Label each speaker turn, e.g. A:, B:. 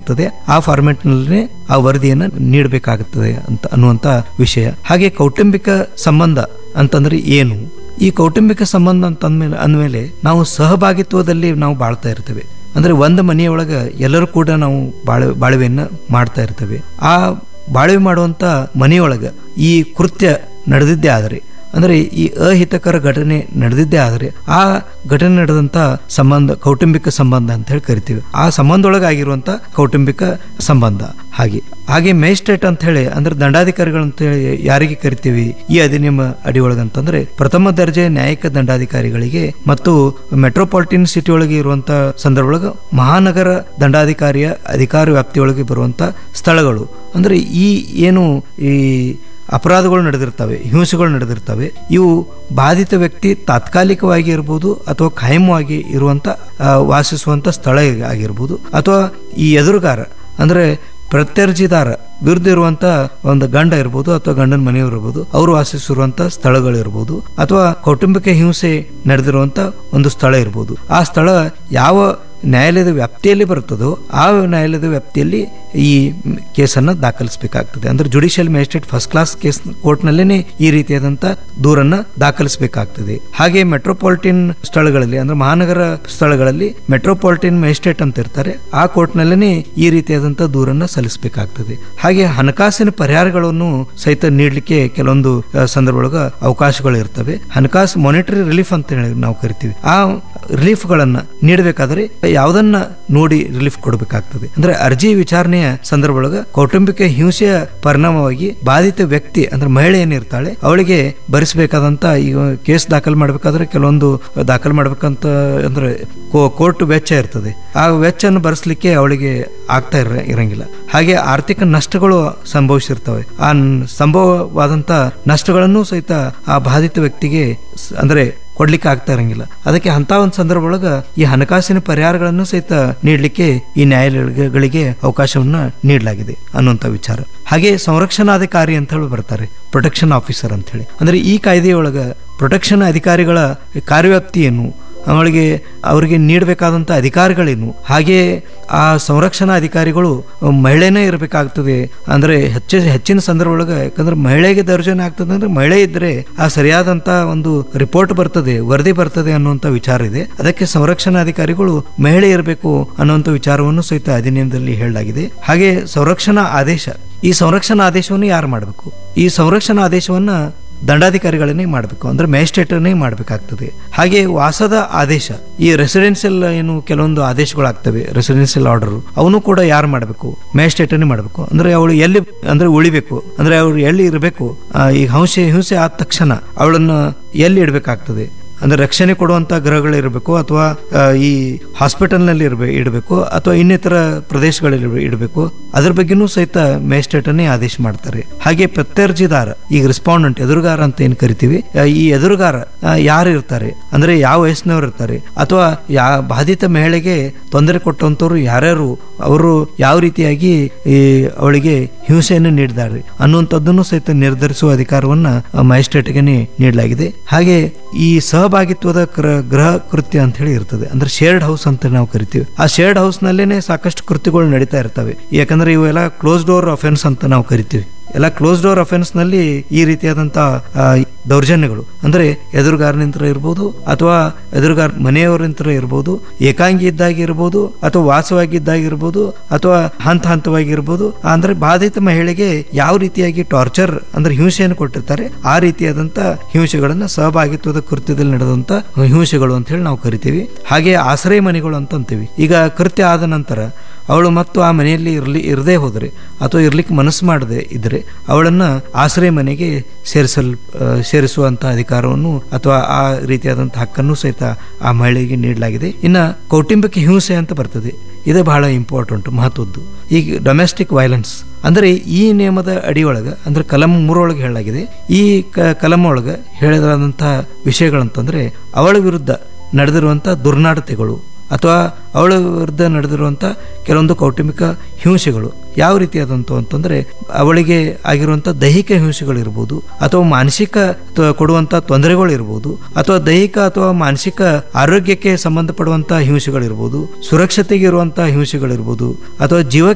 A: ಇರ್ತದೆ ಆ ಫಾರ್ಮೆಟ್ ನಲ್ಲಿ ಆ ವರದಿಯನ್ನ ನೀಡಬೇಕಾಗುತ್ತದೆ ಅಂತ ಅನ್ನುವಂತ ವಿಷಯ ಹಾಗೆ ಕೌಟುಂಬಿಕ ಸಂಬಂಧ ಅಂತಂದ್ರೆ ಏನು ಈ ಕೌಟುಂಬಿಕ ಸಂಬಂಧ ಅಂತ ಅಂದ್ಮೇಲೆ ಅಂದ್ಮೇಲೆ ನಾವು ಸಹಭಾಗಿತ್ವದಲ್ಲಿ ನಾವು ಬಾಳ್ತಾ ಇರ್ತೇವೆ ಅಂದ್ರೆ ಒಂದು ಮನೆಯೊಳಗ ಎಲ್ಲರೂ ಕೂಡ ನಾವು ಬಾಳ ಬಾಳ್ವೆಯನ್ನ ಮಾಡ್ತಾ ಇರ್ತೇವೆ ಆ ಬಾಳ್ವೆ ಮಾಡುವಂತ ಮನೆಯೊಳಗ ಈ ಕೃತ್ಯ ನಡೆದಿದ್ದೇ ಆದರೆ ಅಂದ್ರೆ ಈ ಅಹಿತಕರ ಘಟನೆ ನಡೆದಿದ್ದೇ ಆದರೆ ಆ ಘಟನೆ ನಡೆದಂತ ಸಂಬಂಧ ಕೌಟುಂಬಿಕ ಸಂಬಂಧ ಅಂತ ಹೇಳಿ ಕರಿತೀವಿ ಆ ಸಂಬಂಧೊಳಗಾಗಿರುವಂತ ಕೌಟುಂಬಿಕ ಸಂಬಂಧ ಹಾಗೆ ಹಾಗೆ ಮೇಜಿಸ್ಟ್ರೇಟ್ ಅಂತ ಹೇಳಿ ಅಂದ್ರೆ ದಂಡಾಧಿಕಾರಿಗಳು ಅಂತ ಹೇಳಿ ಯಾರಿಗೆ ಕರಿತೀವಿ ಈ ಅಧಿನಿಯಮ ಅಡಿಯೊಳಗೆ ಅಂತಂದ್ರೆ ಪ್ರಥಮ ದರ್ಜೆ ನ್ಯಾಯಿಕ ದಂಡಾಧಿಕಾರಿಗಳಿಗೆ ಮತ್ತು ಮೆಟ್ರೋಪಾಲಿಟನ್ ಸಿಟಿ ಒಳಗೆ ಇರುವಂತ ಸಂದರ್ಭ ಒಳಗೆ ಮಹಾನಗರ ದಂಡಾಧಿಕಾರಿಯ ಅಧಿಕಾರ ವ್ಯಾಪ್ತಿಯೊಳಗೆ ಬರುವಂತ ಸ್ಥಳಗಳು ಅಂದ್ರೆ ಈ ಏನು ಈ ಅಪರಾಧಗಳು ನಡೆದಿರ್ತವೆ ಹಿಂಸೆಗಳು ನಡೆದಿರ್ತವೆ ಇವು ಬಾಧಿತ ವ್ಯಕ್ತಿ ತಾತ್ಕಾಲಿಕವಾಗಿ ಇರ್ಬೋದು ಅಥವಾ ಖಾಯಮವಾಗಿ ಇರುವಂತ ಆ, ವಾಸಿಸುವಂತ ಸ್ಥಳ ಆಗಿರ್ಬೋದು ಅಥವಾ ಈ ಎದುರುಗಾರ ಅಂದ್ರೆ ಪ್ರತ್ಯರ್ಜಿದಾರ ವಿರುದ್ಧ ಇರುವಂತ ಒಂದು ಗಂಡ ಇರ್ಬೋದು ಅಥವಾ ಗಂಡನ ಮನೆಯವರು ಇರ್ಬೋದು ಅವರು ವಾಸಿಸಿರುವಂತ ಸ್ಥಳಗಳಿರ್ಬೋದು ಅಥವಾ ಕೌಟುಂಬಿಕ ಹಿಂಸೆ ನಡೆದಿರುವಂತ ಒಂದು ಸ್ಥಳ ಇರ್ಬೋದು ಆ ಸ್ಥಳ ಯಾವ ನ್ಯಾಯಾಲಯದ ವ್ಯಾಪ್ತಿಯಲ್ಲಿ ಬರುತ್ತದೋ ಆ ನ್ಯಾಯಾಲಯದ ವ್ಯಾಪ್ತಿಯಲ್ಲಿ ಈ ಕೇಸನ್ನು ದಾಖಲಿಸಬೇಕಾಗ್ತದೆ ಅಂದ್ರೆ judicial magistrate first class case ಕೋರ್ಟ್ನಲ್ಲೇನೆ ಈ ರೀತಿಯಾದಂತ ದೂರನ್ನ ದಾಖಲಿಸಬೇಕಾಗ್ತದೆ ಹಾಗೆ ಮೆಟ್ರೋಪಾಲಿಟನ್ ಸ್ಥಳಗಳಲ್ಲಿ ಅಂದ್ರೆ ಮಹಾನಗರ ಸ್ಥಳಗಳಲ್ಲಿ ಮೆಟ್ರೋಪಾಲಿಟನ್ ಮ್ಯಾಜಿಸ್ಟ್ರೇಟ್ ಅಂತ ಇರ್ತಾರೆ ಆ ಕೋರ್ಟ್ನಲ್ಲೇನೆ ಈ ರೀತಿಯಾದಂತ ದೂರನ್ನ ಸಲ್ಲಿಸಬೇಕಾಗ್ತದೆ ಹಾಗೆ ಹಣಕಾಸಿನ ಪರಿಹಾರಗಳನ್ನು ಸಹಿತ ನೀಡಲಿಕ್ಕೆ ಕೆಲವೊಂದು ಆ, ಸಂದರ್ಭದೊಳಗ ಅವಕಾಶಗಳು ಇರ್ತವೆ ಹಣಕಾಸು ಮಾನಿಟರಿ ರಿಲೀಫ್ ಅಂತ ಹೇಳಿ ನಾವು ಕರಿತೀವಿ ಆ ರಿಲೀಫ್ ಗಳನ್ನ ನೀಡಬೇಕಾದ್ರೆ ಯಾವುದನ್ನ ನೋಡಿ ರಿಲೀಫ್ ಕೊಡಬೇಕಾಗ್ತದೆ ಅಂದ್ರೆ ಅರ್ಜಿ ವಿಚಾರಣೆಯ ಸಂದರ್ಭದೊಳಗ ಕೌಟುಂಬಿಕ ಹಿಂಸೆಯ ಪರಿಣಾಮವಾಗಿ ಬಾಧಿತ ವ್ಯಕ್ತಿ ಅಂದ್ರೆ ಮಹಿಳೆ ಏನಿರ್ತಾಳೆ ಅವಳಿಗೆ ಭರಿಸಬೇಕಾದಂತ ಈಗ ಕೇಸ್ ದಾಖಲು ಮಾಡಬೇಕಾದ್ರೆ ಕೆಲವೊಂದು ದಾಖಲು ಮಾಡ್ಬೇಕಂತ ಅಂದ್ರೆ ಕೋರ್ಟ್ ವೆಚ್ಚ ಇರ್ತದೆ ಆ ವೆಚ್ಚವನ್ನು ಭರಿಸಲಿಕ್ಕೆ ಅವಳಿಗೆ ಆಗ್ತಾ ಇರ ಇರಂಗಿಲ್ಲ ಹಾಗೆ ಆರ್ಥಿಕ ನಷ್ಟಗಳು ಸಂಭವಿಸಿರ್ತವೆ ಆ ನ್- ಸಂಭವವಾದಂತ ನಷ್ಟಗಳನ್ನು ಸಹಿತ ಆ ಬಾಧಿತ ವ್ಯಕ್ತಿಗೆ ಸ್- ಅಂದ್ರೆ ಕೊಡ್ಲಿಕ್ಕೆ ಆಗ್ತಾ ಇರಂಗಿಲ್ಲ ಅದಕ್ಕೆ ಅಂತ ಒಂದು ಸಂದರ್ಭ ಒಳಗ ಈ ಹಣಕಾಸಿನ ಪರಿಹಾರಗಳನ್ನು ಸಹಿತ ನೀಡಲಿಕ್ಕೆ ಈ ನ್ಯಾಯಾಲಯಗಳಿಗೆ ಅವಕಾಶವನ್ನ ನೀಡಲಾಗಿದೆ ಅನ್ನುವಂತ ವಿಚಾರ ಹಾಗೆ ಸಂರಕ್ಷಣಾಧಿಕಾರಿ ಅಂತ ಹೇಳಿ ಬರ್ತಾರೆ ಪ್ರೊಟೆಕ್ಷನ್ ಆಫೀಸರ್ ಅಂತ ಹೇಳಿ ಅಂದ್ರೆ ಈ ಕಾಯ್ದೆಯೊಳಗ ಪ್ರೊಟೆಕ್ಷನ್ ಅಧಿಕಾರಿಗಳ ಕಾರ್ಯವ್ಯಾಪ್ತಿ ಏನು ಅವಳಿಗೆ ಅವರಿಗೆ ನೀಡಬೇಕಾದಂತ ಅಧಿಕಾರಗಳೇನು ಹಾಗೆ ಆ ಸಂರಕ್ಷಣಾ ಅಧಿಕಾರಿಗಳು ಮಹಿಳೆನೇ ಇರಬೇಕಾಗ್ತದೆ ಅಂದ್ರೆ ಹೆಚ್ಚು ಹೆಚ್ಚಿನ ಸಂದರ್ಭ ಒಳಗೆ ಯಾಕಂದ್ರೆ ಮಹಿಳೆಗೆ ದರ್ಜನೆ ಆಗ್ತದೆ ಅಂದ್ರೆ ಮಹಿಳೆ ಇದ್ರೆ ಆ ಸರಿಯಾದಂತ ಒಂದು ರಿಪೋರ್ಟ್ ಬರ್ತದೆ ವರದಿ ಬರ್ತದೆ ಅನ್ನುವಂತ ವಿಚಾರ ಇದೆ ಅದಕ್ಕೆ ಸಂರಕ್ಷಣಾಧಿಕಾರಿಗಳು ಮಹಿಳೆ ಇರಬೇಕು ಅನ್ನುವಂತ ವಿಚಾರವನ್ನು ಸಹಿತ ಅಧಿನಿಯಮದಲ್ಲಿ ಹೇಳಲಾಗಿದೆ ಹಾಗೆ ಸಂರಕ್ಷಣಾ ಆದೇಶ ಈ ಸಂರಕ್ಷಣಾ ಆದೇಶವನ್ನು ಯಾರು ಮಾಡಬೇಕು ಈ ಸಂರಕ್ಷಣಾ ಆದೇಶವನ್ನ ದಂಡಾಧಿಕಾರಿಗಳನ್ನೇ ಮಾಡಬೇಕು ಅಂದ್ರೆ ಮ್ಯಾಜಿಸ್ಟ್ರೇಟರ್ನೇ ಮಾಡಬೇಕಾಗ್ತದೆ ಹಾಗೆ ವಾಸದ ಆದೇಶ ಈ ರೆಸಿಡೆನ್ಷಿಯಲ್ ಏನು ಕೆಲವೊಂದು ಆದೇಶಗಳಾಗ್ತವೆ ರೆಸಿಡೆನ್ಷಿಯಲ್ ಆರ್ಡರ್ ಅವನು ಕೂಡ ಯಾರು ಮಾಡಬೇಕು ಮ್ಯಾಜಿಸ್ಟ್ರೇಟರ್ನೇ ಮಾಡಬೇಕು ಅಂದ್ರೆ ಅವಳು ಎಲ್ಲಿ ಅಂದ್ರೆ ಉಳಿಬೇಕು ಅಂದ್ರೆ ಅವಳು ಎಲ್ಲಿ ಇರಬೇಕು ಈ ಹಿಂಸೆ ಹಿಂಸೆ ಆದ ತಕ್ಷಣ ಅವಳನ್ನ ಎಲ್ಲಿ ಇಡಬೇಕಾಗ್ತದೆ ಅಂದ್ರೆ ರಕ್ಷಣೆ ಕೊಡುವಂತ ಗೃಹಗಳಿರಬೇಕು ಅಥವಾ ಆ, ಈ ಹಾಸ್ಪಿಟಲ್ ನಲ್ಲಿ ಇರಬೇಕು ಇಡಬೇಕು ಅಥವಾ ಇನ್ನಿತರ ಪ್ರದೇಶಗಳಲ್ಲಿ ಇಡಬೇಕು ಅದ್ರ ಬಗ್ಗೆನೂ ಸಹಿತ ಮ್ಯಾಜಿಸ್ಟ್ರೇಟ್ ಅನ್ನೇ ಆದೇಶ ಮಾಡ್ತಾರೆ ಹಾಗೆ ಪ್ರತ್ಯರ್ಜಿದಾರ ಈಗ ರೆಸ್ಪಾಂಡೆಂಟ್ ಎದುರುಗಾರ ಅಂತ ಏನ್ ಕರಿತೀವಿ ಆ, ಈ ಎದುರುಗಾರ ಆ, ಯಾರು ಇರ್ತಾರೆ ಅಂದ್ರೆ ಯಾವ ವಯಸ್ಸಿನವರು ಇರ್ತಾರೆ ಅಥವಾ ಯಾ ಬಾಧಿತ ಮಹಿಳೆಗೆ ತೊಂದರೆ ಕೊಟ್ಟಂತವ್ರು ಯಾರ್ಯಾರು ಅವರು ಯಾವ ರೀತಿಯಾಗಿ ಈ ಅವಳಿಗೆ ಹಿಂಸೆಯನ್ನು ನೀಡಿದ್ದಾರೆ ಅನ್ನುವಂಥದ್ದನ್ನು ಸಹಿತ ನಿರ್ಧರಿಸುವ ಅಧಿಕಾರವನ್ನ ಮ್ಯಾಜಿಸ್ಟ್ರೇಟ್ಗೆ ನೀಡಲಾಗಿದೆ ಹಾಗೆ ಈ ಸಹಭಾಗಿತ್ವದ ಕ್ರ- ಗೃಹ ಕೃತ್ಯ ಅಂತ ಹೇಳಿ ಇರ್ತದೆ ಅಂದ್ರೆ ಶೇರ್ಡ್ ಹೌಸ್ ಅಂತ ನಾವು ಕರಿತೀವಿ ಆ ಶೇರ್ಡ್ ಹೌಸ್ ನಲ್ಲೇನೆ ಸಾಕಷ್ಟು ಕೃತ್ಯಗಳು ನಡೀತಾ ಇರ್ತವೆ ಯಾಕಂದ್ರೆ ಇವೆಲ್ಲ ಕ್ಲೋಸ್ ಡೋರ್ ಅಫೆನ್ಸ್ ಅಂತ ನಾವು ಕರಿತೀವಿ ಎಲ್ಲ ಕ್ಲೋಸ್ ಡೋರ್ ಅಫೆನ್ಸ್ ನಲ್ಲಿ ಈ ರೀತಿಯಾದಂತ ಆ, ದೌರ್ಜನ್ಯಗಳು ಅಂದ್ರೆ ಎದುರುಗಾರನಿಂತ್ರ ಇರ್ಬೋದು ಅಥವಾ ಎದುರುಗಾರ ಮನೆಯವರಿಂತ್ರ ಇರ್ಬೋದು ಏಕಾಂಗಿ ಇದ್ದಾಗ ಇರ್ಬೋದು ಅಥವಾ ವಾಸವಾಗಿದ್ದಾಗ ಇರ್ಬೋದು ಅಥವಾ ಹಂತ ಹಂತವಾಗಿ ಇರ್ಬೋದು ಅಂದ್ರೆ ಬಾಧಿತ ಮಹಿಳೆಗೆ ಯಾವ ರೀತಿಯಾಗಿ ಟಾರ್ಚರ್ ಅಂದ್ರೆ ಹಿಂಸೆಯನ್ನು ಕೊಟ್ಟಿರ್ತಾರೆ ಆ ರೀತಿಯಾದಂತ ಹಿಂಸೆಗಳನ್ನ ಸಹಭಾಗಿತ್ವದ ಕೃತ್ಯದಲ್ಲಿ ನಡೆದಂತ ಹಿಂಸೆಗಳು ಅಂತ ಹೇಳಿ ನಾವು ಕರಿತೀವಿ ಹಾಗೆ ಆಶ್ರಯ ಮನೆಗಳು ಅಂತ ಅಂತೀವಿ ಈಗ ಕೃತ್ಯ ಆದ ನಂತರ ಅವಳು ಮತ್ತು ಆ ಮನೆಯಲ್ಲಿ ಇರಲಿ ಇರದೇ ಹೋದರೆ ಅಥವಾ ಇರ್ಲಿಕ್ಕೆ ಮನಸ್ಸು ಮಾಡದೆ ಇದ್ರೆ ಅವಳನ್ನ ಆಶ್ರಯ ಮನೆಗೆ ಸೇರಿಸಲ್ ಆ, ಸೇರಿಸುವಂತ ಅಧಿಕಾರವನ್ನು ಅಥವಾ ಆ ರೀತಿಯಾದಂಥ ಹಕ್ಕನ್ನು ಸಹಿತ ಆ ಮಹಿಳೆಗೆ ನೀಡಲಾಗಿದೆ ಇನ್ನ ಕೌಟುಂಬಿಕ ಹಿಂಸೆ ಅಂತ ಬರ್ತದೆ ಇದು ಬಹಳ ಇಂಪಾರ್ಟೆಂಟ್ ಮಹತ್ವದ್ದು ಈಗ ಡೊಮೆಸ್ಟಿಕ್ ವೈಲೆನ್ಸ್ ಅಂದ್ರೆ ಈ ನಿಯಮದ ಅಡಿಯೊಳಗ ಅಂದ್ರೆ ಕಲಂ ಮೂರೊಳಗೆ ಹೇಳಲಾಗಿದೆ ಈ ಕ- ಕಲಂ ಒಳಗ ಹೇಳಿದಂತಹ ವಿಷಯಗಳಂತಂದ್ರೆ ಅವಳ ವಿರುದ್ಧ ನಡೆದಿರುವಂತ ದುರ್ನಾಡತೆಗಳು ಅಥವಾ ಅವಳ ವಿರುದ್ಧ ನಡೆದಿರುವಂತ ಕೆಲವೊಂದು ಕೌಟುಂಬಿಕ ಹಿಂಸೆಗಳು ಯಾವ ರೀತಿಯಾದಂತ ಅಂತಂದ್ರೆ ಅವಳಿಗೆ ಆಗಿರುವಂತ ದೈಹಿಕ ಹಿಂಸೆಗಳಿರ್ಬೋದು ಅಥವಾ ಮಾನಸಿಕ ತ- ಕೊಡುವಂತ ತೊಂದರೆಗಳು ಇರ್ಬೋದು ಅಥವಾ ದೈಹಿಕ ಅಥವಾ ಮಾನಸಿಕ ಆರೋಗ್ಯಕ್ಕೆ ಸಂಬಂಧಪಡುವಂತ ಹಿಂಸೆಗಳಿರ್ಬೋದು ಸುರಕ್ಷತೆಗೆ ಇರುವಂತಹ ಹಿಂಸೆಗಳಿರ್ಬೋದು ಅಥವಾ ಜೀವಕ್ಕೆ